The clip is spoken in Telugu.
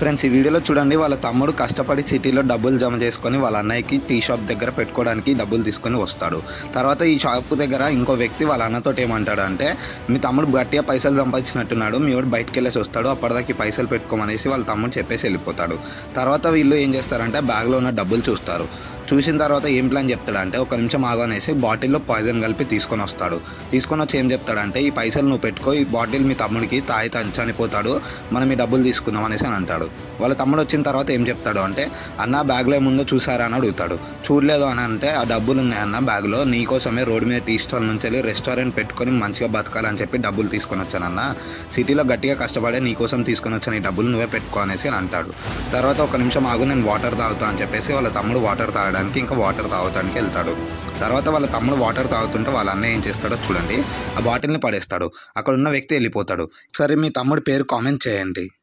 ఫ్రెండ్స్ ఈ వీడియోలో చూడండి వాళ్ళ తమ్ముడు కష్టపడి సిటీలో డబ్బులు జమ చేసుకొని వాళ్ళ అన్నయ్యకి టీ షాప్ దగ్గర పెట్టుకోవడానికి డబ్బులు తీసుకొని వస్తాడు తర్వాత ఈ షాప్ దగ్గర ఇంకో వ్యక్తి వాళ్ళ అన్నతో ఏమంటాడు అంటే మీ తమ్ముడు గట్టిగా పైసలు సంపాదించినట్టున్నాడు మీ వాడు బయటకు వెళ్ళేసి వస్తాడు అప్పటిదాకా ఈ పైసలు పెట్టుకోమనేసి వాళ్ళ తమ్ముడు చెప్పేసి వెళ్ళిపోతాడు తర్వాత వీళ్ళు ఏం చేస్తారంటే బ్యాగ్లో ఉన్న డబ్బులు చూస్తారు చూసిన తర్వాత ఏం ప్లాన్ చెప్తాడంటే ఒక నిమిషం ఆగనేసి బాటిల్లో పాయిజన్ కలిపి తీసుకొని వస్తాడు తీసుకొని వచ్చి ఏం చెప్తాడంటే ఈ పైసలు నువ్వు పెట్టుకో ఈ బాటిల్ మీ తమ్ముడికి తాయి తాగి చనిపోతాడు మనం ఈ డబ్బులు తీసుకుందాం అనేసి అని అంటాడు వాళ్ళ తమ్ముడు వచ్చిన తర్వాత ఏం చెప్తాడు అంటే అన్న బ్యాగ్లో ఏముందో చూసారా అని అడుగుతాడు చూడలేదు అని అంటే ఆ డబ్బులు ఉన్నాయన్న బ్యాగ్లో నీకోసమే రోడ్డు మీద టీ స్టాల్ నుంచి వెళ్ళి రెస్టారెంట్ పెట్టుకొని మంచిగా బతకాలని చెప్పి డబ్బులు తీసుకొని వచ్చానన్న సిటీలో గట్టిగా కష్టపడే నీకోసం తీసుకొని వచ్చాను ఈ డబ్బులు నువ్వే పెట్టుకో అనేసి అని అంటాడు తర్వాత ఒక నిమిషం ఆగు నేను వాటర్ తాగుతా అని చెప్పేసి వాళ్ళ తమ్ముడు వాటర్ తాగడానికి ఇంకా వాటర్ తాగడానికి వెళ్తాడు తర్వాత వాళ్ళ తమ్ముడు వాటర్ తాగుతుంటే వాళ్ళ అన్నయ్య ఏం చేస్తాడో చూడండి ఆ బాటిల్ని పడేస్తాడు అక్కడ ఉన్న వ్యక్తి వెళ్ళిపోతాడు సరే మీ తమ్ముడి పేరు కామెంట్ చేయండి